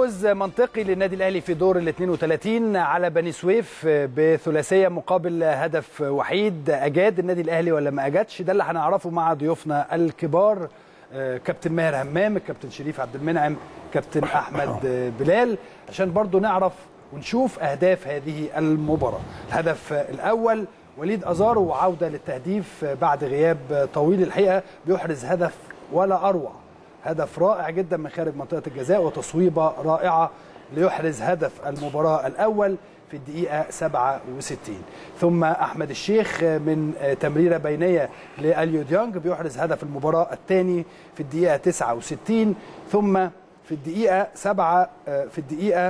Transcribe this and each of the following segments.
فوز منطقي للنادي الاهلي في دور ال 32 على بني سويف بثلاثيه مقابل هدف وحيد اجاد النادي الاهلي ولا ما اجادش ده اللي هنعرفه مع ضيوفنا الكبار كابتن ماهر همام الكابتن شريف عبد المنعم كابتن احمد بلال عشان برضو نعرف ونشوف اهداف هذه المباراه الهدف الاول وليد ازارو وعوده للتهديف بعد غياب طويل الحقيقه بيحرز هدف ولا اروع هدف رائع جدا من خارج منطقه الجزاء وتصويبه رائعه ليحرز هدف المباراه الاول في الدقيقة 67 ثم أحمد الشيخ من تمريرة بينية لأليو ديانج بيحرز هدف المباراة الثاني في الدقيقة 69 ثم في الدقيقة 7 في الدقيقة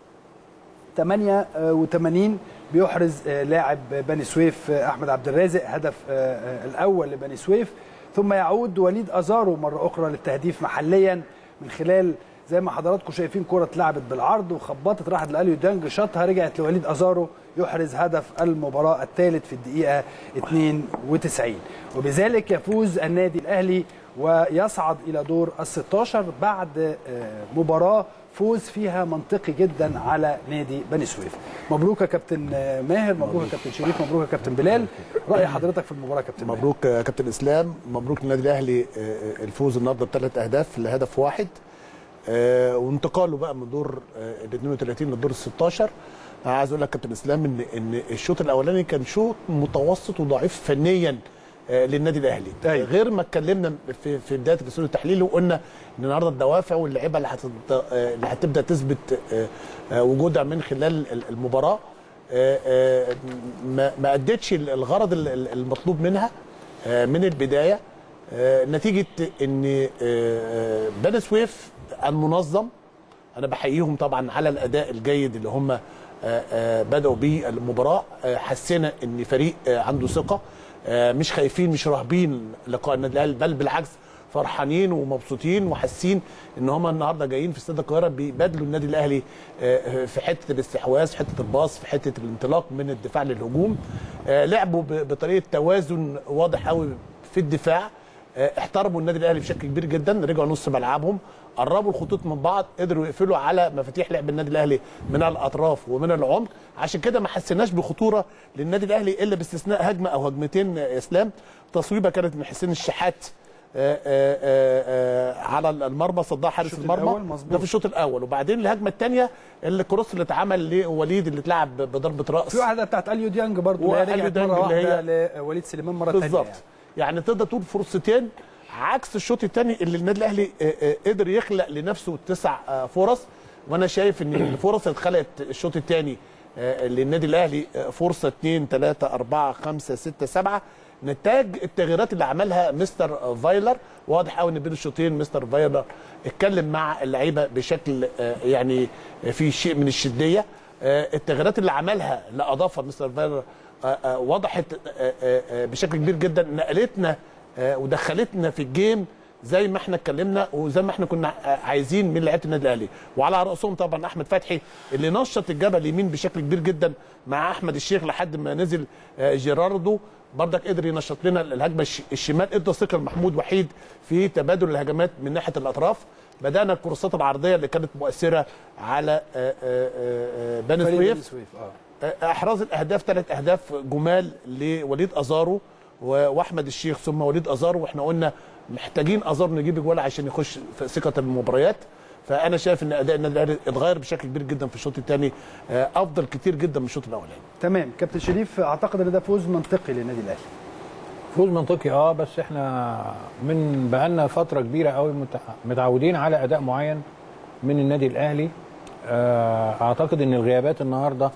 88 بيحرز لاعب بني سويف أحمد عبد الرازق هدف الأول لبني سويف ثم يعود وليد أزارو مرة أخرى للتهديف محليا من خلال زي ما حضراتكم شايفين كرة اتلعبت بالعرض وخبطت راحت لأليو دانج شاطها رجعت لوليد أزارو يحرز هدف المباراة الثالث في الدقيقة 92 وبذلك يفوز النادي الأهلي ويصعد إلى دور ال 16 بعد مباراة فوز فيها منطقي جدا على نادي بني سويف مبروك يا كابتن ماهر مبروك يا كابتن شريف مبروك يا كابتن بلال راي حضرتك في المباراه يا كابتن مبروك يا كابتن اسلام مبروك للنادي الاهلي الفوز النهارده بثلاث اهداف لهدف واحد وانتقاله بقى من دور ال 32 للدور ال 16 عايز اقول لك كابتن اسلام ان ان الشوط الاولاني كان شوط متوسط وضعيف فنيا للنادي الاهلي أيوة. غير ما اتكلمنا في في بدايه الاستوديو التحليلي وقلنا ان النهارده الدوافع واللعيبه اللي اللي هتبدا تثبت وجودها من خلال المباراه ما ادتش الغرض المطلوب منها من البدايه نتيجه ان بني سويف المنظم انا بحييهم طبعا على الاداء الجيد اللي هم بداوا بيه المباراه حسينا ان فريق عنده ثقه مش خايفين مش راهبين لقاء النادي الاهلي بل بالعكس فرحانين ومبسوطين وحاسين ان هم النهارده جايين في استاد القاهره بيبادلوا النادي الاهلي في حته الاستحواذ في حته الباص في حته الانطلاق من الدفاع للهجوم لعبوا بطريقه توازن واضح قوي في الدفاع احترموا النادي الاهلي بشكل كبير جدا رجعوا نص ملعبهم قربوا الخطوط من بعض قدروا يقفلوا على مفاتيح لعب النادي الاهلي من الاطراف ومن العمق عشان كده ما حسيناش بخطوره للنادي الاهلي الا باستثناء هجمه او هجمتين اسلام تصويبه كانت من حسين الشحات آآ آآ على المرمى صدها حارس المرمى ده في الشوط الاول وبعدين الهجمه الثانيه الكروس اللي اتعمل لوليد اللي اتلعب بضربه راس في واحده بتاعت اليو ديانج برضه اللي رجعت مره واحده لوليد سليمان مره ثانيه بالظبط يعني. يعني تقدر تقول فرصتين عكس الشوط الثاني اللي النادي الاهلي قدر يخلق لنفسه تسع فرص وانا شايف ان الفرص اللي اتخلقت الشوط الثاني للنادي الاهلي فرصه 2 3 4 5 6 7 نتاج التغييرات اللي عملها مستر فايلر واضح قوي ان بين الشوطين مستر فايلر اتكلم مع اللعيبه بشكل يعني في شيء من الشديه التغييرات اللي عملها لا اضافها مستر فايلر وضحت بشكل كبير جدا نقلتنا ودخلتنا في الجيم زي ما احنا اتكلمنا وزي ما احنا كنا عايزين من لعيبه النادي الاهلي وعلى راسهم طبعا احمد فتحي اللي نشط الجبهه اليمين بشكل كبير جدا مع احمد الشيخ لحد ما نزل جيراردو بردك قدر ينشط لنا الهجمه الشمال ادى ثقه لمحمود وحيد في تبادل الهجمات من ناحيه الاطراف بدانا الكورسات العرضيه اللي كانت مؤثره على بني سويف احراز الاهداف ثلاث اهداف جمال لوليد ازارو واحمد الشيخ ثم وليد ازارو واحنا قلنا محتاجين ازارو نجيب جوال عشان يخش في ثقه المباريات فانا شايف ان اداء النادي الاهلي اتغير بشكل كبير جدا في الشوط الثاني افضل كتير جدا من الشوط الاولاني تمام كابتن شريف اعتقد ان ده فوز منطقي للنادي الاهلي فوز منطقي اه بس احنا من بقالنا فتره كبيره قوي متعودين على اداء معين من النادي الاهلي اعتقد ان الغيابات النهارده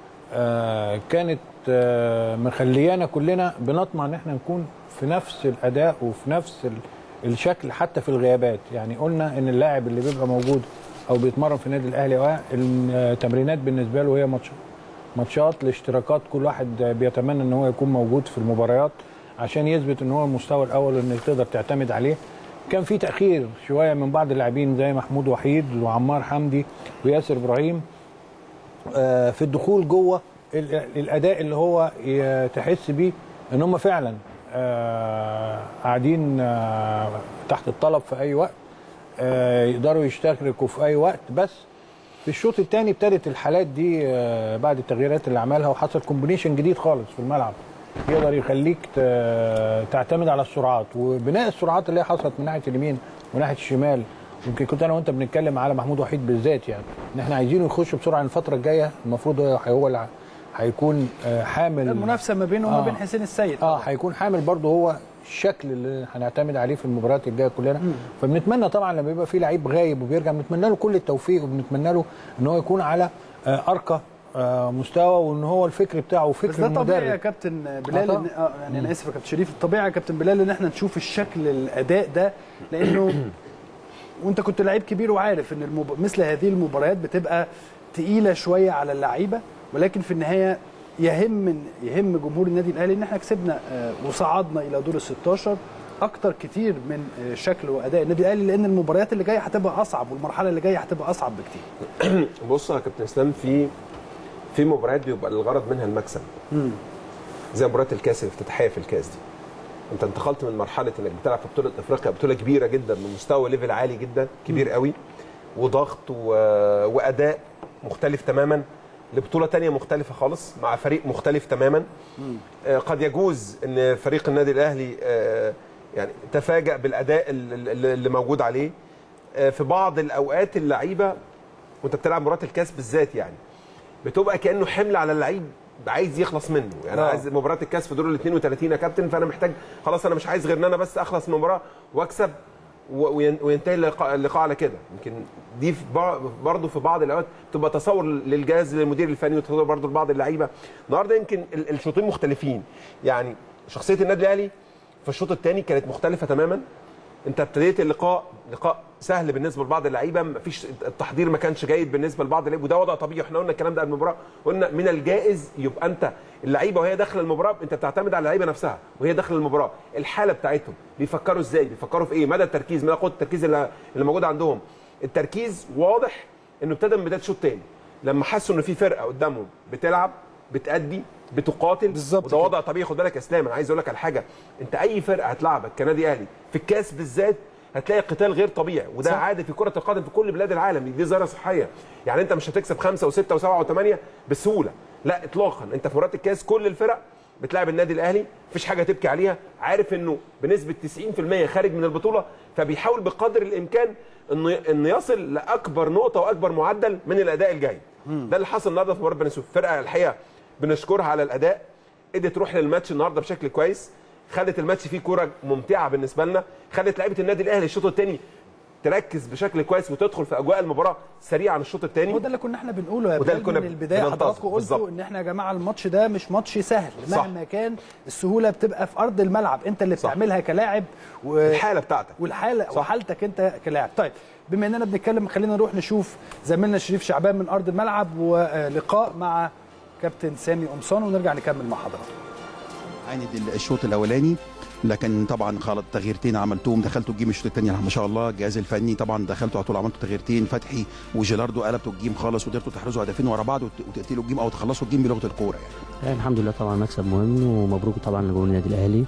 كانت مخليانا كلنا بنطمع ان احنا نكون في نفس الاداء وفي نفس الشكل حتى في الغيابات يعني قلنا ان اللاعب اللي بيبقى موجود او بيتمرن في النادي الاهلي التمرينات بالنسبه له هي ماتشات ماتشات الاشتراكات كل واحد بيتمنى ان هو يكون موجود في المباريات عشان يثبت ان هو المستوى الاول وانك تقدر تعتمد عليه كان في تاخير شويه من بعض اللاعبين زي محمود وحيد وعمار حمدي وياسر ابراهيم في الدخول جوه الاداء اللي هو تحس بيه ان هم فعلا قاعدين تحت الطلب في اي وقت يقدروا يشتركوا في اي وقت بس في الشوط الثاني ابتدت الحالات دي آه، بعد التغييرات اللي عملها وحصل كومبينيشن جديد خالص في الملعب يقدر يخليك ت- تعتمد على السرعات وبناء السرعات اللي هي حصلت من ناحيه اليمين وناحيه الشمال يمكن كنت انا وانت بنتكلم على محمود وحيد بالذات يعني ان احنا عايزينه يخش بسرعه الفتره الجايه المفروض هو هو اللي هيكون آه، حامل المنافسه ما بينه وما آه. بين حسين السيد اه هيكون حامل برضه هو الشكل اللي هنعتمد عليه في المباريات الجايه كلنا فبنتمنى طبعا لما يبقى في لعيب غايب وبيرجع بنتمنى له كل التوفيق وبنتمنى له ان هو يكون على آه ارقى آه مستوى وان هو الفكر بتاعه بس وفكر ده طبيعي يا المدرب كابتن بلال آه إن آه يعني انا اسف يا كابتن شريف الطبيعي يا كابتن بلال ان احنا نشوف الشكل الاداء ده لانه وانت كنت لعيب كبير وعارف ان المب... مثل هذه المباريات بتبقى تقيله شويه على اللعيبه ولكن في النهايه يهم من يهم جمهور النادي الاهلي ان احنا كسبنا آه، وصعدنا الى دور ال 16 اكتر كتير من آه، شكل واداء النادي الاهلي لان المباريات اللي جايه هتبقى اصعب والمرحله اللي جايه هتبقى اصعب بكتير بص يا كابتن اسلام في في مباريات بيبقى الغرض منها المكسب زي مباراه الكاس الافتتاحيه في الكاس دي انت انتقلت من مرحله انك بتلعب في بطوله افريقيا بطوله كبيره جدا بمستوى ليفل عالي جدا كبير قوي وضغط و... واداء مختلف تماما لبطوله تانية مختلفه خالص مع فريق مختلف تماما آه، قد يجوز ان فريق النادي الاهلي آه، يعني تفاجأ بالاداء ال- ال- اللي موجود عليه آه، في بعض الاوقات اللعيبه وانت بتلعب مباراه الكاس بالذات يعني بتبقى كانه حمل على اللعيب عايز يخلص منه يعني آه. عايز مباراه الكاس في دور ال 32 يا كابتن فانا محتاج خلاص انا مش عايز غير ان انا بس اخلص من المباراه واكسب و- وين- وينتهي اللقاء, اللقاء على كده يمكن دي في بع- برضه في بعض الاوقات بتبقى تصور للجهاز للمدير الفني وتصور برضه لبعض اللعيبه النهارده يمكن ال- الشوطين مختلفين يعني شخصيه النادي الاهلي في الشوط الثاني كانت مختلفه تماما انت ابتديت اللقاء لقاء سهل بالنسبه لبعض اللعيبه مفيش التحضير ما كانش جيد بالنسبه لبعض اللعيبه وده وضع طبيعي احنا قلنا الكلام ده قبل المباراه قلنا من الجائز يبقى انت اللعيبه وهي داخله المباراه انت بتعتمد على اللعيبه نفسها وهي داخله المباراه الحاله بتاعتهم بيفكروا ازاي بيفكروا في ايه مدى التركيز مدى قوه التركيز اللي, اللي موجود عندهم التركيز واضح انه ابتدى من بدايه الشوط الثاني لما حسوا ان في فرقه قدامهم بتلعب بتأدي بتقاتل بالظبط وده كده. وضع طبيعي خد بالك يا اسلام انا عايز اقول لك على حاجه انت اي فرقه هتلعبك كنادي اهلي في الكاس بالذات هتلاقي قتال غير طبيعي وده صح. عادي في كره القدم في كل بلاد العالم دي ظاهره صحيه يعني انت مش هتكسب خمسه وسته وسبعه وثمانيه بسهوله لا اطلاقا انت في مباراه الكاس كل الفرق بتلعب النادي الاهلي مفيش حاجه تبكي عليها عارف انه بنسبه 90% خارج من البطوله فبيحاول بقدر الامكان انه انه يصل لاكبر نقطه واكبر معدل من الاداء الجيد ده اللي حصل النهارده في مباراه بني سويف فرقه الحقيقه بنشكرها على الاداء قدرت تروح للماتش النهارده بشكل كويس خلت الماتش فيه كوره ممتعه بالنسبه لنا خلت لعيبه النادي الاهلي الشوط الثاني تركز بشكل كويس وتدخل في اجواء المباراه سريعا الشوط الثاني هو ده اللي كنا احنا بنقوله يا وده اللي بلال كنا من البدايه بننتظر. حضراتكم قلتوا بالظبط. ان احنا يا جماعه الماتش ده مش ماتش سهل صح. مهما كان السهوله بتبقى في ارض الملعب انت اللي صح. بتعملها كلاعب و... الحاله بتاعتك والحاله صح. وحالتك انت كلاعب طيب بما اننا بنتكلم خلينا نروح نشوف زميلنا شريف شعبان من ارض الملعب ولقاء مع كابتن سامي قمصان ونرجع نكمل مع حضراتكم عاند الشوط الاولاني لكن طبعا خلاص تغييرتين عملتهم دخلتوا الجيم الشوط الثاني ما شاء الله الجهاز الفني طبعا دخلتوا على طول عملتوا تغييرتين فتحي وجيلاردو قلبتوا الجيم خالص وقدرتوا تحرزوا هدفين ورا بعض وت- وتقتلوا الجيم او تخلصوا الجيم بلغه الكوره يعني يعني الحمد لله طبعا مكسب مهم ومبروك طبعا لجمهور النادي الاهلي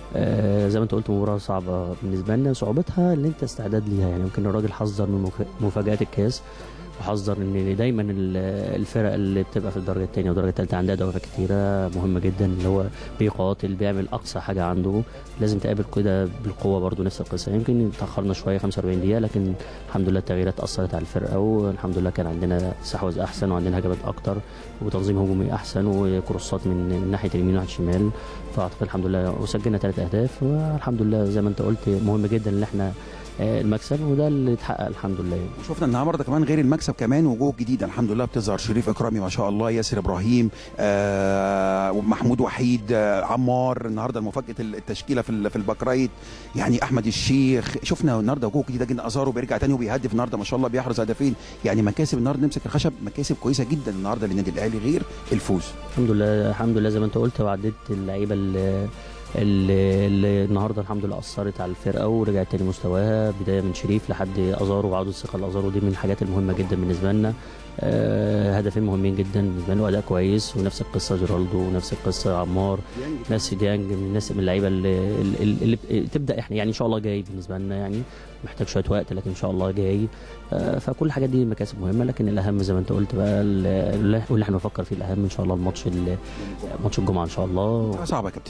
آه زي ما انت قلت مباراه صعبه بالنسبه لنا صعوبتها اللي انت استعداد ليها يعني يمكن الراجل حذر من مف- مفاجات الكاس وحذر ان دايما ال- الفرق اللي بتبقى في الدرجه الثانيه والدرجه الثالثه عندها دوافع كتيره مهمه جدا اللي هو بيقاتل بيعمل اقصى حاجه عنده لازم تقابل كده بالقوه برضو نفس القصه يمكن تاخرنا شويه 45 دقيقه لكن الحمد لله التغييرات اثرت على الفرقه والحمد لله كان عندنا استحواذ احسن وعندنا هجمات اكتر وتنظيم هجومي احسن وكروسات من من ناحيه اليمين وناحيه الشمال فاعتقد الحمد لله وسجلنا ثلاث اهداف والحمد لله زي ما انت قلت مهم جدا ان احنا آه، المكسب وده اللي اتحقق الحمد لله شفنا النهارده كمان غير المكسب كمان وجوه جديده الحمد لله بتظهر شريف اكرامي ما شاء الله ياسر ابراهيم آه محمود وحيد آه عمار النهارده مفاجاه التشكيله في ال- في الباك رايت يعني احمد الشيخ شفنا النهارده وجوه جديده جدا ازارو بيرجع تاني وبيهدف النهارده ما شاء الله بيحرز هدفين يعني مكاسب النهارده نمسك الخشب مكاسب كويسه جدا النهارده للنادي الاهلي غير الفوز الحمد لله الحمد لله زي ما انت قلت وعديت اللعيبه اللي, اللي, اللي النهارده الحمد لله اثرت على الفرقه ورجعت تاني مستواها بدايه من شريف لحد ازارو وعوده الثقه لازارو دي من الحاجات المهمه جدا بالنسبه لنا آه، هدفين مهمين جدا بالنسبه له اداء كويس ونفس القصه جيرالدو ونفس القصه عمار ناس ديانج من الناس من اللعيبه اللي, اللي, اللي بت- تبدا احنا يعني ان شاء الله جاي بالنسبه لنا يعني محتاج شويه وقت لكن ان شاء الله جاي آه، فكل الحاجات دي مكاسب مهمه لكن الاهم زي ما انت قلت بقى ال- اللي واللي احنا بنفكر فيه الاهم ان شاء الله الماتش ال- ماتش الجمعه ان شاء الله صعبه يا كابتن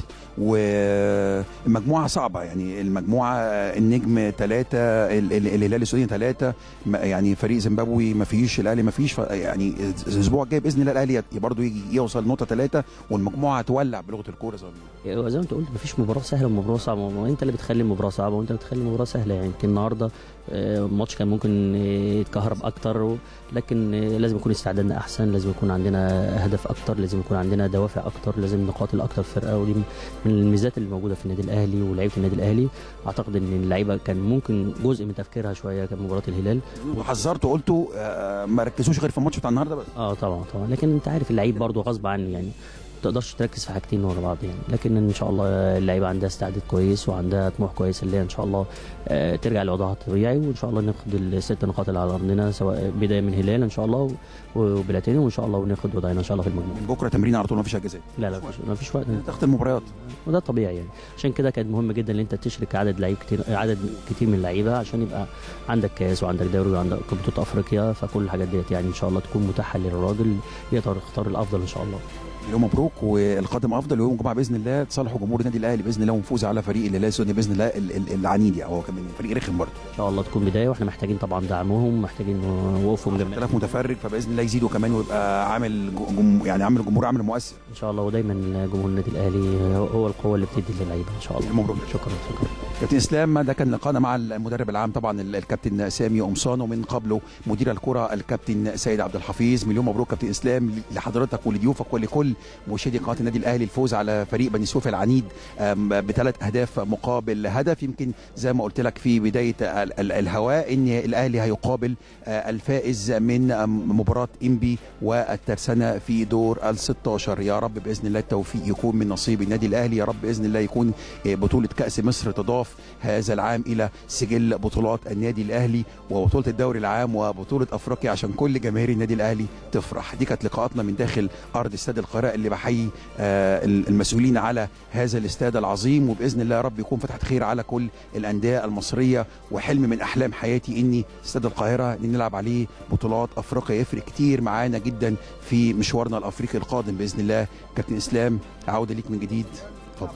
والمجموعه صعبه يعني المجموعه النجم ثلاثه الهلال السعودي ثلاثه يعني فريق زيمبابوي ما فيش الاهلي ما فيش ف- يعني الاسبوع الجاي باذن الله الاهلي برضه يجي يوصل نقطه ثلاثه والمجموعه تولع بلغه الكوره زي ما بيقولوا. زي ما انت قلت مفيش مباراه سهله ومباراه صعبه ما انت اللي بتخلي المباراه صعبه وانت بتخلي المباراه سهله يعني يمكن النهارده آه، الماتش كان ممكن آه، يتكهرب اكتر و- لكن آه، لازم يكون استعدادنا احسن لازم يكون عندنا هدف اكتر لازم يكون عندنا دوافع اكتر لازم نقاتل اكتر فرقه ودي من الميزات اللي موجوده في النادي الاهلي ولاعيبه النادي الاهلي اعتقد ان اللعيبه كان ممكن جزء من تفكيرها شويه كان مباراه الهلال وحذرتوا قلتوا آه، ما ركزوش غير في الماتش بتاع النهارده بس اه طبعا طبعا لكن انت عارف اللعيب برضه غصب عني يعني ما تقدرش تركز في حاجتين ورا بعض يعني لكن ان شاء الله اللعيبه عندها استعداد كويس وعندها طموح كويس اللي هي ان شاء الله آه، ترجع لوضعها الطبيعي وان شاء الله ناخد الست نقاط اللي على ارضنا سواء بدايه من هلال ان شاء الله وبلاتيني وان شاء الله وناخد وضعنا ان شاء الله في المجموعه من بكره تمرين على طول ما فيش اجازات لا لا مفيش- مفيش وقت ضغط المباريات وده طبيعي يعني عشان كده كان مهم جدا ان انت تشرك عدد لعيب كتير عدد كتير من اللعيبه عشان يبقى عندك كاس وعندك دوري وعندك بطوله افريقيا فكل الحاجات ديت يعني ان شاء الله تكون متاحه للراجل يقدر يختار الافضل ان شاء الله يوم مبروك والقادم افضل ويوم الجمعه باذن الله تصالحوا جمهور النادي الاهلي باذن الله ونفوز على فريق الهلال السعودي باذن الله ال- ال- العنيد يعني هو كمان فريق رخم برضه ان شاء الله تكون بدايه واحنا محتاجين طبعا دعمهم محتاجين وقوفهم جميعا 3000 متفرج فباذن الله يزيدوا كمان ويبقى عامل جم... يعني عامل جمهور عامل مؤثر ان شاء الله ودايما جمهور النادي الاهلي هو- هو القوه اللي بتدي للعيبه ان شاء الله مبروك. شكرا شكرا كابتن اسلام ده كان لقاءنا مع المدرب العام طبعا ال- الكابتن سامي قمصان ومن قبله مدير الكره الكابتن سيد عبد الحفيظ مليون مبروك كابتن اسلام لحضرتك ولضيوفك ولكل مشاهدي قناه النادي الاهلي الفوز على فريق بني سويف العنيد أم، بثلاث اهداف مقابل هدف يمكن زي ما قلت لك في بدايه ال- ال- الهواء ان الاهلي هيقابل آه، الفائز من أم، مباراه انبي والترسانه في دور ال 16 يا رب باذن الله التوفيق يكون من نصيب النادي الاهلي يا رب باذن الله يكون آه، بطوله كاس مصر تضاف هذا العام الى سجل بطولات النادي الاهلي وبطوله الدوري العام وبطوله افريقيا عشان كل جماهير النادي الاهلي تفرح دي كانت لقاءاتنا من داخل ارض استاد القاهره اللي بحيي آه، المسؤولين على هذا الاستاد العظيم وباذن الله يا رب يكون فتحه خير على كل الانديه المصريه وحلم من احلام حياتي اني استاد القاهره ان نلعب عليه بطولات افريقيا يفرق كتير معانا جدا في مشوارنا الافريقي القادم باذن الله كابتن اسلام عوده ليك من جديد اتفضل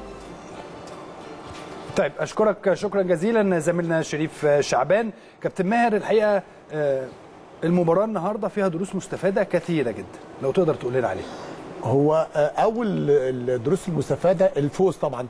طيب اشكرك شكرا جزيلا زميلنا شريف شعبان كابتن ماهر الحقيقه آه، المباراه النهارده فيها دروس مستفاده كثيره جدا لو تقدر تقول لنا عليها هو آه، اول الدروس المستفاده الفوز طبعا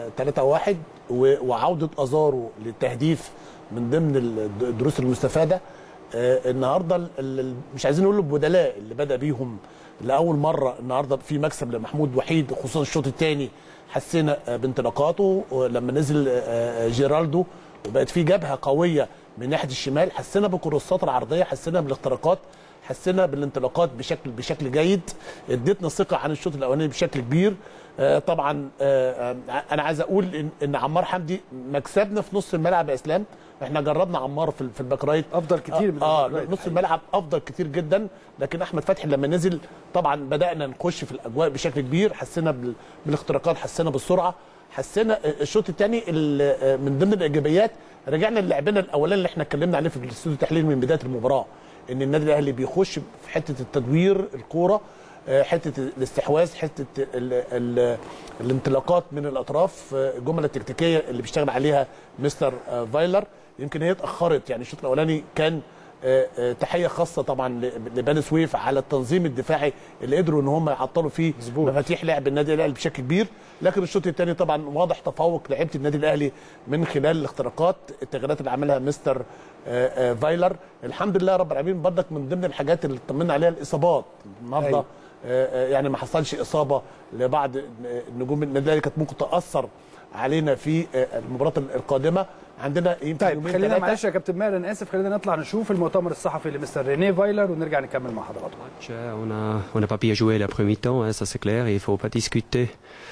3-1 وعوده ازارو للتهديف من ضمن الدروس المستفاده آه، النهارده ال- ال- مش عايزين نقول البدلاء اللي بدا بيهم لاول مره النهارده في مكسب لمحمود وحيد خصوصا الشوط الثاني حسينا آه، بانطلاقاته لما نزل آه، آه، جيرالدو وبقت في جبهه قويه من ناحيه الشمال حسينا بالكروسات العرضيه حسينا بالاختراقات حسينا بالانطلاقات بشكل بشكل جيد اديتنا ثقه عن الشوط الاولاني بشكل كبير آه، طبعا آه، آه، انا عايز اقول إن- ان عمار حمدي مكسبنا في نص الملعب يا اسلام احنا جربنا عمار في في الباك رايت افضل كتير من اه الباك رايت نص الملعب افضل كتير جدا لكن احمد فتحي لما نزل طبعا بدانا نخش في الاجواء بشكل كبير حسينا بال- بالاختراقات حسينا بالسرعه حسينا الشوط الثاني من ضمن الايجابيات رجعنا للعبنا الاولاني اللي احنا اتكلمنا عليه في الاستوديو التحليل من بدايه المباراه ان النادي الاهلي بيخش في حته التدوير الكوره آه، حته الاستحواذ حته ال ال الانطلاقات من الاطراف آه، الجمل التكتيكيه اللي بيشتغل عليها مستر آه، فايلر يمكن هي اتاخرت يعني الشوط الاولاني كان آه، آه، تحيه خاصه طبعا ل- لبني سويف على التنظيم الدفاعي اللي قدروا ان هم يعطلوا فيه مظبوط. مفاتيح لعب النادي الاهلي بشكل كبير لكن الشوط الثاني طبعا واضح تفوق لعيبه النادي الاهلي من خلال الاختراقات التغييرات اللي عملها مستر آه، آه، فايلر الحمد لله رب العالمين برضك من ضمن الحاجات اللي طمنا عليها الاصابات النهارده أيوة. آه، آه، يعني ما حصلش اصابه لبعض نجوم النادي الاهلي كانت ممكن تاثر علينا في آه، المباراه القادمه عندنا يمكن طيب يومين خلينا ثلاثة. معلش يا كابتن ماهر انا اسف خلينا نطلع نشوف المؤتمر الصحفي لمستر رينيه فايلر ونرجع نكمل مع حضراتكم match, euh, On n'a on n'a pas pu jouer la première mi-temps, hein, ça c'est clair, et il ne faut pas discuter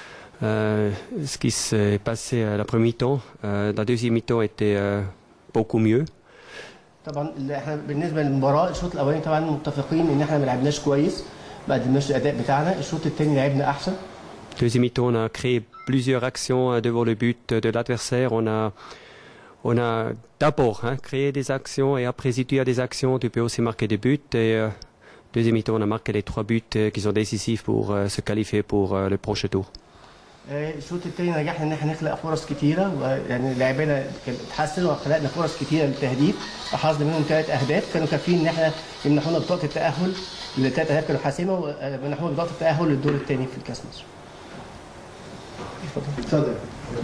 euh, ce qui s'est passé à la première mi-temps. Euh, la deuxième mi-temps était euh, beaucoup mieux. طبعا اللي احنا بالنسبه للمباراه الشوط الاولاني طبعا متفقين ان احنا ما لعبناش كويس ما قدمناش الاداء بتاعنا الشوط الثاني لعبنا احسن Deuxième mi-temps, on a créé plusieurs actions euh, devant le but de l'adversaire. On a, on a d'abord hein, créé des actions et après, si tu as des actions, tu peux aussi marquer des buts. Et euh, deuxième mi-temps, on a marqué les trois buts euh, qui sont décisifs pour euh, se qualifier pour euh, le prochain tour. آه، الشوط الثاني نجحنا ان احنا نخلق فرص كتيره ويعني لعبنا كان اتحسن وخلقنا فرص كتيره للتهديف احرزنا منهم ثلاث اهداف كانوا كافيين ان احنا يمنحونا بطاقه التاهل الثلاث اهداف كانوا حاسمه ومنحونا بطاقه التاهل للدور الثاني في الكاس مصر. اتفضل.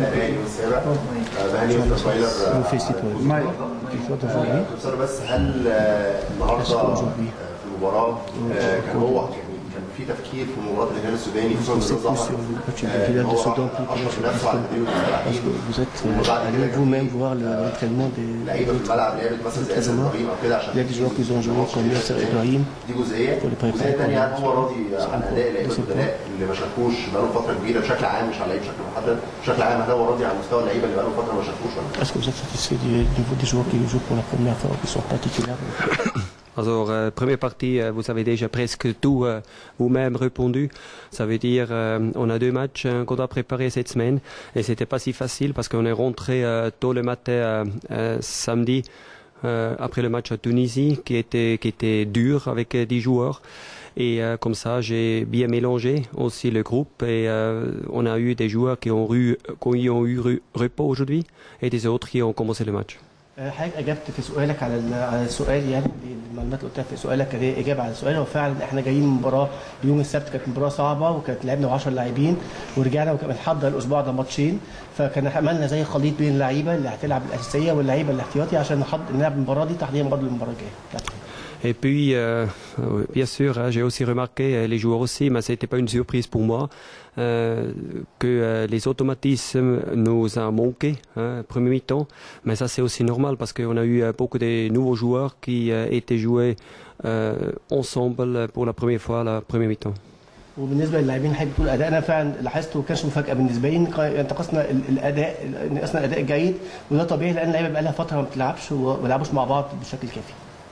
بس بس هل آه، النهارده آه، في المباراه آه، كان هو يعني كان في تفكير في مباراه الهلال السوداني خصوصا Vous êtes بالنظام plus sur le match du Hilal de هو Soudan plus que اشرف le match نفسه على التدريب parce que vous êtes euh, allé vous-même voir le- l'entraînement des لعيبه في الملعب لعبت مثلا زي ياسر ابراهيم او كده عشان Il y a des joueurs qui ont joué comme Yasser Ibrahim. دي جزئيه pour les préparer الجزئيه الثانيه هل comme- هو راضي عن اداء اللعيبه البدلاء اللي ما شاركوش بقالهم فتره كبيره بشكل عام مش على لعيب بشكل محدد بشكل عام هل هو راضي عن مستوى اللعيبه اللي بقالهم فتره ما شاركوش ولا لا؟ Est-ce que vous êtes satisfait du niveau des joueurs qui jouent pour la première fois ou qui ne sont pas titulaires Alors, euh, première partie, euh, vous avez déjà presque tout euh, vous-même répondu. Ça veut dire, euh, on a deux matchs euh, qu'on doit préparer cette semaine et c'était pas si facile parce qu'on est rentré euh, tôt le matin euh, euh, samedi euh, après le match à Tunisie qui était qui était dur avec euh, 10 joueurs. Et euh, comme ça, j'ai bien mélangé aussi le groupe et euh, on a eu des joueurs qui ont eu, qui ont eu re- repos aujourd'hui et des autres qui ont commencé le match. آه، حضرتك اجبت في سؤالك على ال- على السؤال يعني دي المعلومات اللي قلتها في سؤالك دي اجابه على السؤال وفعلا احنا جايين من مباراه يوم السبت كانت مباراه صعبه وكانت لعبنا 10 لاعبين ورجعنا وكان بنحضر الاسبوع ده ماتشين فكان عملنا زي خليط بين اللعيبه اللي هتلعب الاساسيه واللعيبه الاحتياطي عشان نحضر نلعب المباراه دي تحضيرا برضه للمباراه الجايه بتاعت Et puis, euh, euh, bien sûr, hein, j'ai aussi remarqué, euh, les joueurs aussi, mais ce n'était pas une surprise pour moi, euh, que euh, les automatismes nous ont manqué, hein, premier mi-temps. Mais ça, c'est aussi normal parce qu'on a eu euh, beaucoup de nouveaux joueurs qui euh, étaient joués euh, ensemble pour la première fois la première mi-temps. وبالنسبه للاعبين حضرتك بتقول ادائنا فعلا لاحظت وكانش مفاجاه بالنسبه لي إن قا- انتقصنا ال- الاداء نقصنا الاداء جيد وده طبيعي لان اللعيبه بقى لها فتره ما بتلعبش وما بيلعبوش مع بعض بشكل كافي.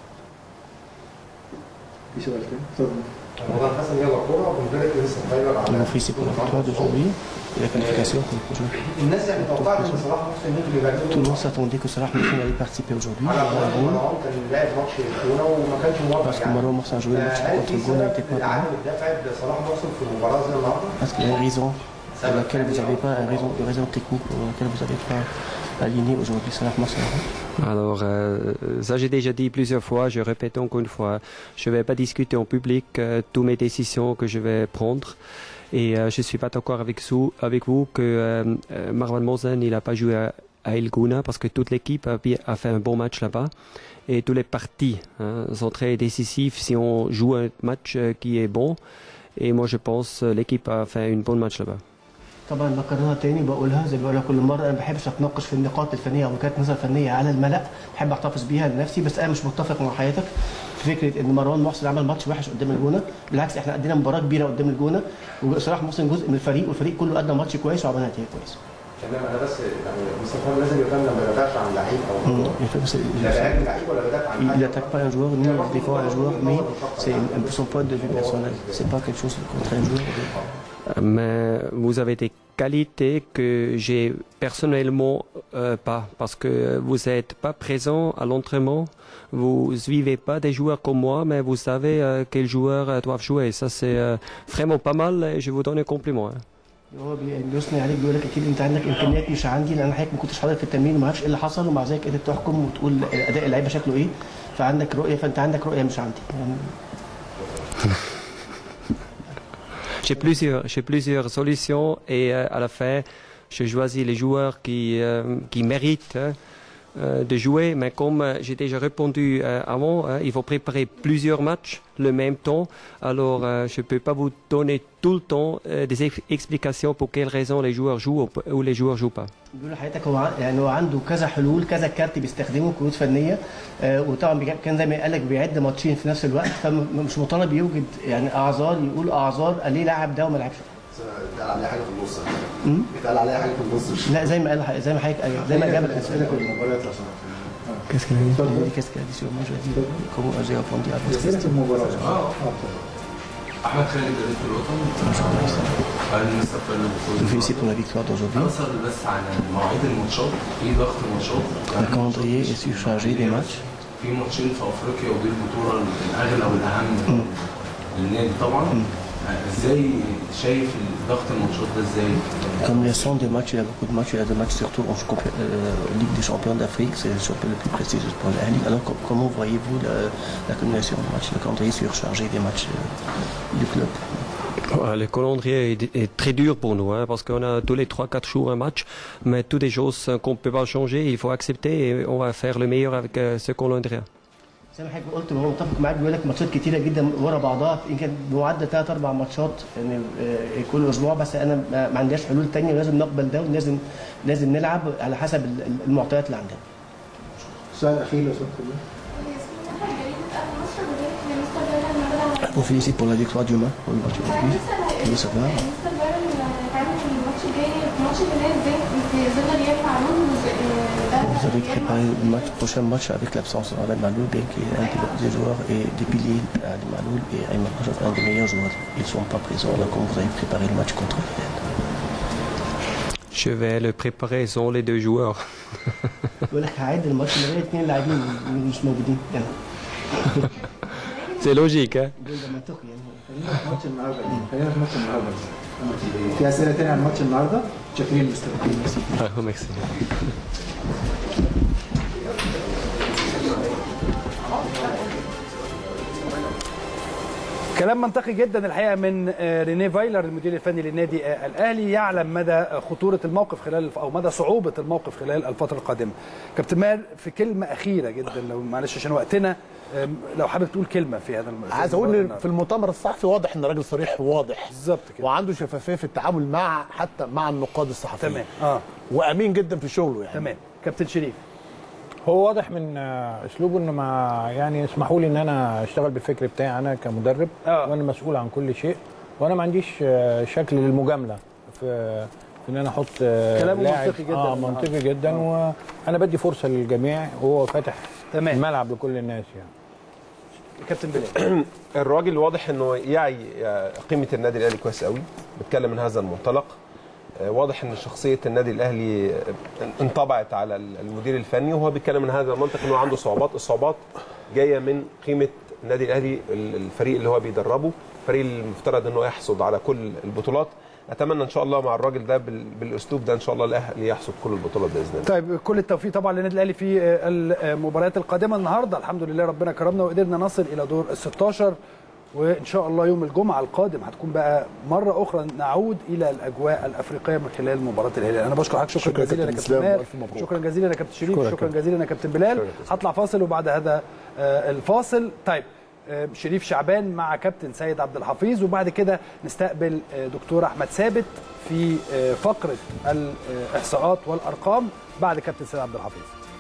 On fait pour la victoire d'aujourd'hui et la qualification pour le prochain. الناس يعني توقعت ان صلاح محسن يجري بعد Tout le monde s'attendait que Salah Mohsin allait participer aujourd'hui. على Il va à Gouin, مروان كان لاعب ماتش الكوره وما كانش موافق Parce que Marouane Mohsin a joué le match هل contre في Gouin, il سبب n'était pas là. لعدم الدفع بصلاح محسن في المباراه زي النهارده؟ Parce qu'il y a une raison pour laquelle vous n'avez pas une raison, une raison technique pour laquelle vous n'avez pas aligné aujourd'hui Salah Mohsin. Alors, euh, ça j'ai déjà dit plusieurs fois, je répète encore une fois, je ne vais pas discuter en public euh, toutes mes décisions que je vais prendre. Et euh, je ne suis pas d'accord avec, vous- avec vous que euh, euh, Marwan Mozen il n'a pas joué à, à El Gouna parce que toute l'équipe a, bien- a fait un bon match là-bas. Et tous les parties hein, sont très décisifs si on joue un match euh, qui est bon. Et moi je pense que l'équipe a fait un bon match là-bas. طبعا بكررها تاني بقولها زي ما بقولها كل مره انا ما بحبش اتناقش في النقاط الفنيه او وجهات نظر فنيه على الملا بحب احتفظ بيها لنفسي بس انا مش متفق مع حياتك في فكره ان مروان محسن عمل ماتش وحش قدام الجونه بالعكس احنا ادينا مباراه كبيره قدام الجونه وصلاح محسن جزء من الفريق والفريق كله قدم ماتش كويس وعملنا نتيجه كويسه تمام انا بس يعني مصطفى لازم يفهم لما بدافع عن لعيب او Il fait- c'est- لا بهاجم لعيب ولا بدافع عن Il حد n'attaque pas un joueur, ni il défend un joueur, mais c'est un peu son point de vue personnel. C'est pas quelque chose contre un joueur. Mais vous avez des qualités que j'ai personnellement euh, pas, parce que vous n'êtes pas présent à l'entraînement, vous suivez pas des joueurs comme moi, mais vous savez euh, quels joueurs euh, doivent jouer. Ça c'est euh, vraiment pas mal et je vous donne un compliment. hein. هو بي- بيثني عليك بيقول لك اكيد انت عندك امكانيات مش عندي لان حضرتك ما كنتش حاضر في التمرين وما اعرفش ايه اللي حصل ومع ذلك قدرت تحكم وتقول اداء اللعيبه شكله ايه فعندك رؤيه فانت عندك رؤيه مش عندي يعني J'ai plusieurs, j'ai plusieurs solutions et euh, à la fin, je choisis les joueurs qui, euh, qui méritent hein, euh, de jouer. Mais comme euh, j'ai déjà répondu euh, avant, hein, il faut préparer plusieurs matchs le même temps. Alors, euh, je ne peux pas vous donner tout le temps euh, des ex- explications pour quelles raisons les joueurs jouent ou, ou les joueurs jouent pas. بيقول لحضرتك هو ع- يعني هو عنده كذا حلول كذا كارت بيستخدمه كروت فنيه آه وطبعا بيجا- كان زي ما قال لك بيعد ماتشين في نفس الوقت فمش مطالب يوجد يعني اعذار يقول اعذار ليه لاعب ده وما لعبش اتقال عليها حاجه في النص اتقال عليها حاجه في النص لا زي ما قال زي ما حضرتك زي ما اجابك الاسئله كلها الموبايلات لو سمحت Qu'est-ce qu'elle a dit Qu'est-ce qu'elle a dit sur moi Je lui ai dit comment j'ai répondu à votre question. احمد خالد جريده الوطن قال مستر فيرناندو Je vous félicite pour la victoire d'aujourd'hui. اوصل بس على مواعيد الماتشات في ضغط ماتشات Le calendrier est surchargé des matchs. في ماتشين في افريقيا ودي البطوله الاغلى والاهم للنادي طبعا ازاي شايف ضغط الماتشات ده ازاي؟ Comme les sont des matchs, il y a beaucoup de matchs, il y a des matchs surtout en champion- euh, Ligue des champions d'Afrique, c'est le championnat le plus prestigieux pour l'Ali. Alors com- comment voyez-vous la- l'accumulation de matchs, le calendrier surchargé des matchs euh, du club Ouais, Le calendrier est, est très dur pour nous, hein, parce qu'on a tous les 3-4 jours un match, mais toutes des choses qu'on ne peut pas changer, il faut accepter et on va faire le meilleur avec euh, ce calendrier. زي ما حضرتك قلت هو متفق معاك بيقول لك ماتشات كتيره جدا ورا بعضها يمكن بمعدل ثلاث اربع ماتشات يعني آه، كل اسبوع بس انا ما ما عندناش حلول ثانيه ولازم نقبل ده ولازم لازم نلعب على حسب ال- ال- المعطيات اللي عندنا. السؤال الاخير لو سمحت الله On félicite pour la victoire d'Humain pour le match aujourd'hui. Oui, ça va. Vous avez préparé le match, prochain match avec l'absence de Ahmed Maloul, bien qu'il est un des- des joueurs et des piliers, Ali Maloul et Ayman Rajab, un des meilleurs joueurs. Ils ne sont pas présents. Alors, comment vous avez préparé le match contre l'Iran Je vais le préparer sans les deux joueurs. بيقول لك هعد الماتش من غير اثنين لاعبين مش موجودين يعني C'est logique, hein بيقول ده منطقي يعني خلينا في ماتش النهارده خلينا في ماتش النهارده بس في اسئله تانية عن ماتش النهارده شاكرين مستر Ah, merci. كلام منطقي جدا الحقيقه من آه، رينيه فايلر المدير الفني للنادي آه، الاهلي يعلم مدى خطوره الموقف خلال او مدى صعوبه الموقف خلال الفتره القادمه. كابتن ماهر في كلمه اخيره جدا لو معلش عشان وقتنا آم، لو حابب تقول كلمه في هذا الم- في عايز الموضوع اقول النهاردة. في المؤتمر الصحفي واضح ان الراجل صريح واضح بالظبط كده وعنده شفافيه في التعامل مع حتى مع النقاد الصحفيين تمام اه وامين جدا في شغله يعني تمام كابتن شريف هو واضح من آه، اسلوبه ان ما يعني اسمحوا لي ان انا اشتغل بالفكر بتاعي انا كمدرب آه. وانا مسؤول عن كل شيء وانا ما عنديش آه، شكل للمجامله في في ان انا احط آه، كلامه لاعب- منطقي جدا اه النهاردة. منطقي جدا وانا بدي فرصه للجميع وهو فاتح تمام. الملعب لكل الناس يعني كابتن بلال الراجل واضح انه يعي قيمه النادي الاهلي كويس قوي بيتكلم من هذا المنطلق آه، واضح ان شخصيه النادي الاهلي آه، انطبعت على المدير الفني وهو بيتكلم من هذا المنطق انه عنده صعوبات الصعوبات جايه من قيمه النادي الاهلي الفريق اللي هو بيدربه الفريق المفترض انه يحصد على كل البطولات اتمنى ان شاء الله مع الراجل ده بال- بالاسلوب ده ان شاء الله الاهلي يحصد كل البطولات باذن الله طيب كل التوفيق طبعا للنادي الاهلي في آه، المباريات القادمه النهارده الحمد لله ربنا كرمنا وقدرنا نصل الى دور ال 16 وان شاء الله يوم الجمعه القادم هتكون بقى مره اخرى نعود الى الاجواء الافريقيه من خلال مباراه الهلال انا بشكر حضرتك شكرا شكرا جزيلا يا كابتن كابتن اسلام ماهر والف مبروك شكرا جزيلا يا كابتن شريف شكرا شكرا كابتن. جزيلا يا كابتن بلال هطلع فاصل وبعد هذا آه، الفاصل طيب آه، شريف شعبان مع كابتن سيد عبد الحفيظ وبعد كده نستقبل آه، دكتور احمد ثابت في آه، فقره الاحصاءات والارقام بعد كابتن سيد عبد الحفيظ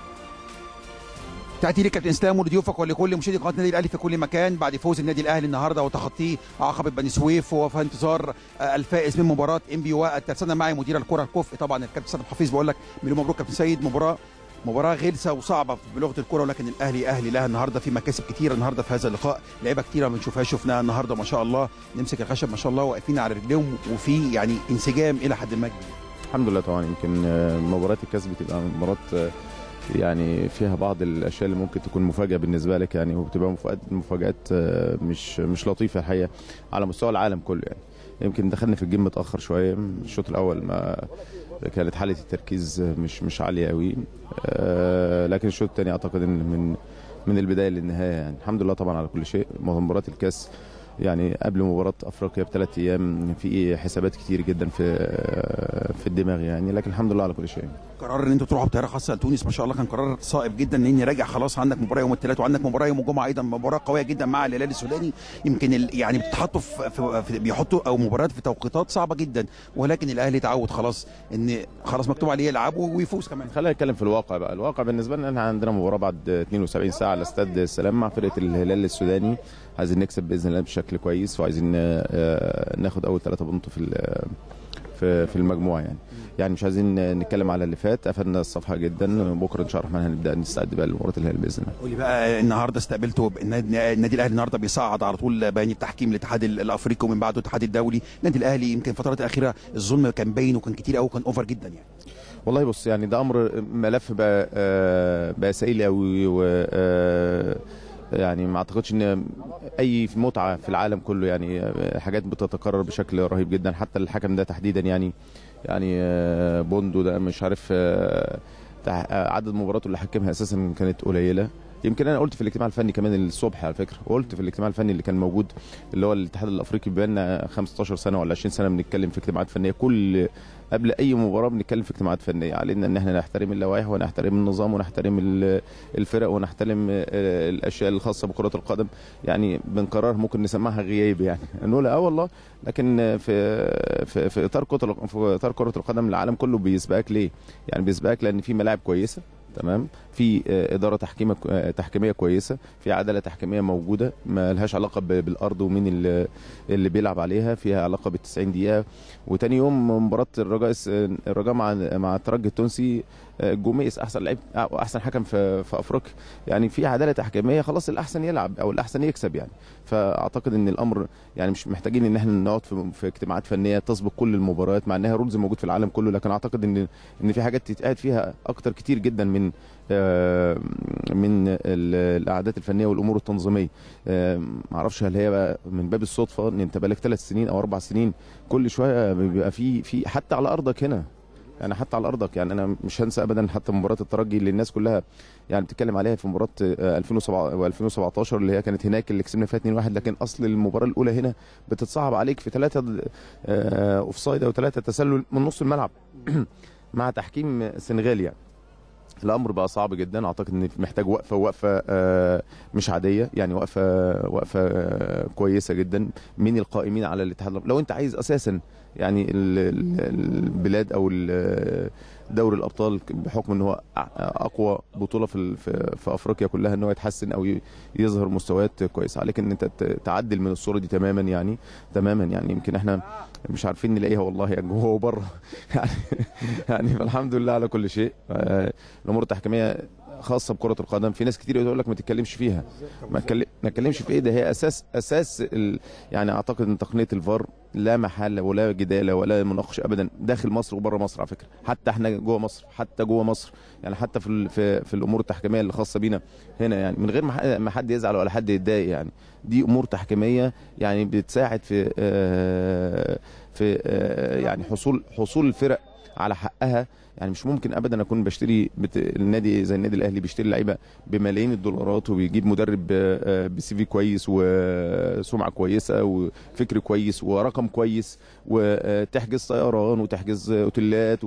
تأتي لك كابتن اسلام ولضيوفك ولكل مشاهدي قناه النادي الاهلي في كل مكان بعد فوز النادي الاهلي النهارده وتخطيه عقبه بني سويف وفي انتظار آه، الفائز من مباراه ام بي الترسانه معي مدير الكره الكفء طبعا الكابتن سيد حفيظ بقول لك مليون مبروك كابتن سيد مباراه مباراه غلسه وصعبه بلغه الكره ولكن الاهلي اهلي لها النهارده في مكاسب كتيره النهارده في هذا اللقاء لعيبه كتيره ما بنشوفهاش شفناها النهارده ما شاء الله نمسك الخشب ما شاء الله واقفين على رجليهم وفي يعني انسجام الى حد ما كبير. الحمد لله طبعا يمكن آه، مباراه الكاس بتبقى مباراه آه، يعني فيها بعض الاشياء اللي ممكن تكون مفاجاه بالنسبه لك يعني وبتبقى مفاجات مفاجات آه، مش مش لطيفه الحقيقه على مستوى العالم كله يعني يمكن دخلنا في الجيم متاخر شويه الشوط الاول ما كانت حاله التركيز مش مش عاليه قوي آه، لكن الشوط الثاني اعتقد ان من من البدايه للنهايه يعني الحمد لله طبعا على كل شيء مباراه الكاس يعني قبل مباراه افريقيا بثلاث ايام في حسابات كتير جدا في في الدماغ يعني لكن الحمد لله على كل شيء قرار ان انتوا تروحوا بطياره خاصه لتونس ما شاء الله كان قرار صائب جدا ان راجع خلاص عندك مباراه يوم الثلاث وعندك مباراه يوم الجمعه ايضا مباراه قويه جدا مع الهلال السوداني يمكن ال... يعني بتحطوا في... في... في بيحطوا او مباريات في توقيتات صعبه جدا ولكن الاهلي تعود خلاص ان خلاص مكتوب عليه يلعب ويفوز كمان خلينا نتكلم في الواقع بقى الواقع بالنسبه لنا احنا عندنا مباراه بعد 72 ساعه على استاد السلام مع فرقه الهلال السوداني عايزين نكسب باذن الله بشكل كويس وعايزين آه، ناخد اول ثلاثه بونت في ال- في في المجموعه يعني يعني مش عايزين نتكلم على اللي فات قفلنا الصفحه جدا بكره ان شاء الله الرحمن هنبدا نستعد بقى لمباراه الهلال باذن الله قولي بقى النهارده استقبلته النادي النادي الاهلي النهارده بيصعد على طول بيان التحكيم الاتحاد الافريقي ومن بعده الاتحاد الدولي النادي الاهلي يمكن الفترات الاخيره الظلم كان باين وكان كتير قوي وكان اوفر جدا يعني والله بص يعني ده امر ملف بقى آه، بقى سائل قوي و آه، يعني ما اعتقدش ان اي متعه في العالم كله يعني آه، حاجات بتتكرر بشكل رهيب جدا حتى الحكم ده تحديدا يعني يعني آه، بوندو ده مش عارف آه، تع- آه، عدد مباراته اللي حكمها اساسا كانت قليله يمكن انا قلت في الاجتماع الفني كمان الصبح على فكره قلت في الاجتماع الفني اللي كان موجود اللي هو الاتحاد الافريقي بقالنا 15 سنه ولا 20 سنه بنتكلم في اجتماعات فنيه كل قبل اي مباراه بنتكلم في اجتماعات فنيه علينا ان احنا نحترم اللوائح ونحترم النظام ونحترم ال- الفرق ونحترم آه، الاشياء الخاصه بكره القدم يعني بنقرر ممكن نسمعها غياب يعني نقول اه والله لكن في في في اطار كره في اطار كره القدم العالم كله بيسبقك ليه؟ يعني بيسبقك لان في ملاعب كويسه تمام في آه، اداره تحكيمه آه، تحكيميه كويسه في عداله تحكيميه موجوده ما لهاش علاقه ب- بالارض ومين اللي, اللي بيلعب عليها فيها علاقه بال 90 دقيقه وتاني يوم مباراه الرجاء الس- الرجاء مع مع الترجي التونسي آه، جوميس احسن لعيب احسن حكم في في افريقيا يعني في عداله تحكيميه خلاص الاحسن يلعب او الاحسن يكسب يعني فاعتقد ان الامر يعني مش محتاجين ان احنا نقعد في, في اجتماعات فنيه تسبق كل المباريات مع انها رولز موجود في العالم كله لكن اعتقد ان ان في حاجات تتقعد فيها اكتر كتير جدا من آه، من ال- القعدات الفنيه والامور التنظيميه آه، معرفش هل هي بقى من باب الصدفه ان انت بقالك ثلاث سنين او اربع سنين كل شويه بيبقى في في حتى على ارضك هنا يعني حتى على ارضك يعني انا مش هنسى ابدا حتى مباراه الترجي اللي الناس كلها يعني بتتكلم عليها في مباراه آه، 2007 و2017 اللي هي كانت هناك اللي كسبنا فيها 2-1 لكن اصل المباراه الاولى هنا بتتصعب عليك في ثلاثه اوف سايد او ثلاثه تسلل من نص الملعب مع تحكيم سنغالي يعني الامر بقى صعب جدا اعتقد ان محتاج وقفه وقفه آه، مش عاديه يعني وقفه وقفه آه، كويسه جدا من القائمين على الاتحاد لو انت عايز اساسا يعني ال- ال- البلاد او ال- دوري الابطال بحكم ان هو أ- اقوى بطوله في ال- في في افريقيا كلها ان هو يتحسن او ي- يظهر مستويات كويسه عليك ان انت ت- تعدل من الصوره دي تماما يعني تماما يعني يمكن احنا مش عارفين نلاقيها والله يعني جوه وبره يعني يعني فالحمد لله على كل شيء آه، الامور التحكيميه خاصه بكره القدم في ناس كتير يقول لك ما تتكلمش فيها ما اتكلم- ما اتكلمش في ايه ده هي اساس اساس ال... يعني اعتقد ان تقنيه الفار لا محل ولا جدال ولا مناقشه ابدا داخل مصر وبره مصر على فكره حتى احنا جوه مصر حتى جوه مصر يعني حتى في ال... في, في الامور التحكيميه اللي خاصه بينا هنا يعني من غير ما ح- ما حد يزعل ولا حد يتضايق يعني دي امور تحكيميه يعني بتساعد في آه، في آه، يعني حصول حصول الفرق على حقها يعني مش ممكن ابدا اكون بشتري بت... النادي زي النادي الاهلي بيشتري لعيبه بملايين الدولارات وبيجيب مدرب آه، بسي في كويس وسمعه كويسه وفكر كويس ورقم كويس وتحجز طيران وتحجز اوتيلات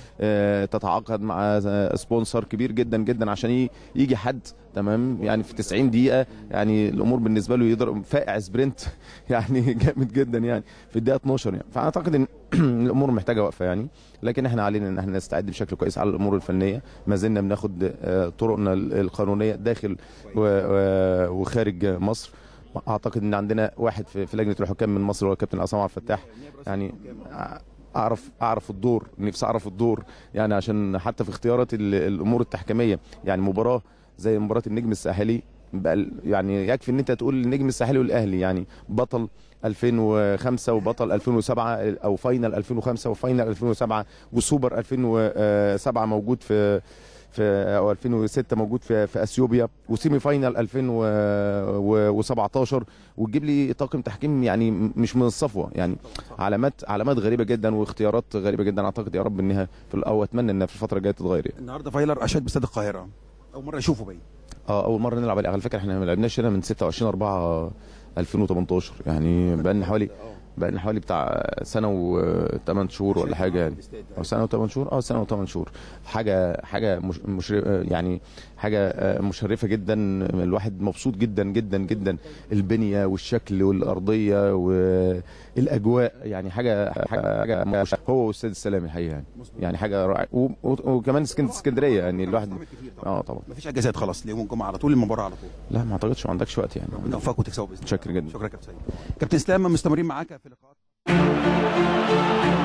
وتتعاقد مع سبونسر كبير جدا جدا عشان ي- يجي حد تمام يعني في 90 دقيقه يعني الامور بالنسبه له يضرب فائع سبرنت يعني جامد جدا يعني في الدقيقه 12 يعني فاعتقد ان الامور محتاجه وقفه يعني لكن احنا علينا ان احنا نستعد بشكل كويس على الامور الفنيه ما زلنا بناخد آه، طرقنا القانونيه داخل و- و- وخارج مصر اعتقد ان عندنا واحد في في لجنه الحكام من مصر هو كابتن عصام عبد الفتاح يعني اعرف اعرف الدور نفسي اعرف الدور يعني عشان حتى في اختيارات ال- الامور التحكيميه يعني مباراه زي مباراه النجم الساحلي بقى ال- يعني يكفي ان انت تقول النجم الساحلي والاهلي يعني بطل 2005 وبطل 2007 او فاينل 2005 وفاينل 2007 وسوبر 2007 موجود في في او 2006 موجود في في اثيوبيا وسيمي فاينل 2017 وتجيب لي طاقم تحكيم يعني مش من الصفوه يعني علامات علامات غريبه جدا واختيارات غريبه جدا اعتقد يا رب انها في ال- او اتمنى انها في الفتره الجايه تتغير يعني. النهارده فايلر اشاد باستاد القاهره اول مره اشوفه باين اه اول مره نلعب عليه على فكره احنا ما لعبناش هنا من 26 4 2018 يعني بقى لنا حوالي بقى لنا حوالي بتاع سنه و8 شهور ولا حاجه يعني او سنه و8 شهور اه سنه و8 شهور حاجه حاجه مش مش يعني حاجه آه، مشرفه جدا الواحد مبسوط جدا جدا جدا البنيه والشكل والارضيه والاجواء يعني حاجه حاجه, حاجة مش- هو واستاد السلام الحقيقه يعني يعني حاجه رائعه و- و- وكمان اسكند- اسكندريه يعني الواحد اه طبعا مفيش اجازات خلاص يوم الجمعه على طول المباراه على طول لا ما اعتقدش ما عندكش وقت يعني ربنا يوفقك وتكسبوا باذن الله شكرا جدا شكرا يا كابتن سيد كابتن اسلام مستمرين معاك في لقاءات